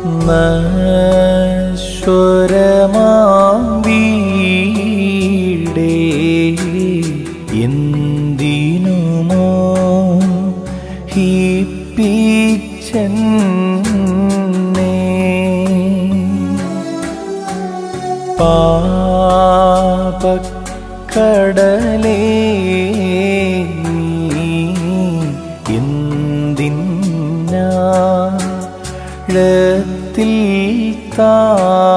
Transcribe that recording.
നശ്വരമാം വീടേ എന്തിനുമോ ഹിപ്പിച്ചെന്നേ പാപക്കടലേ എന്തിനാഴത്തിൽ താ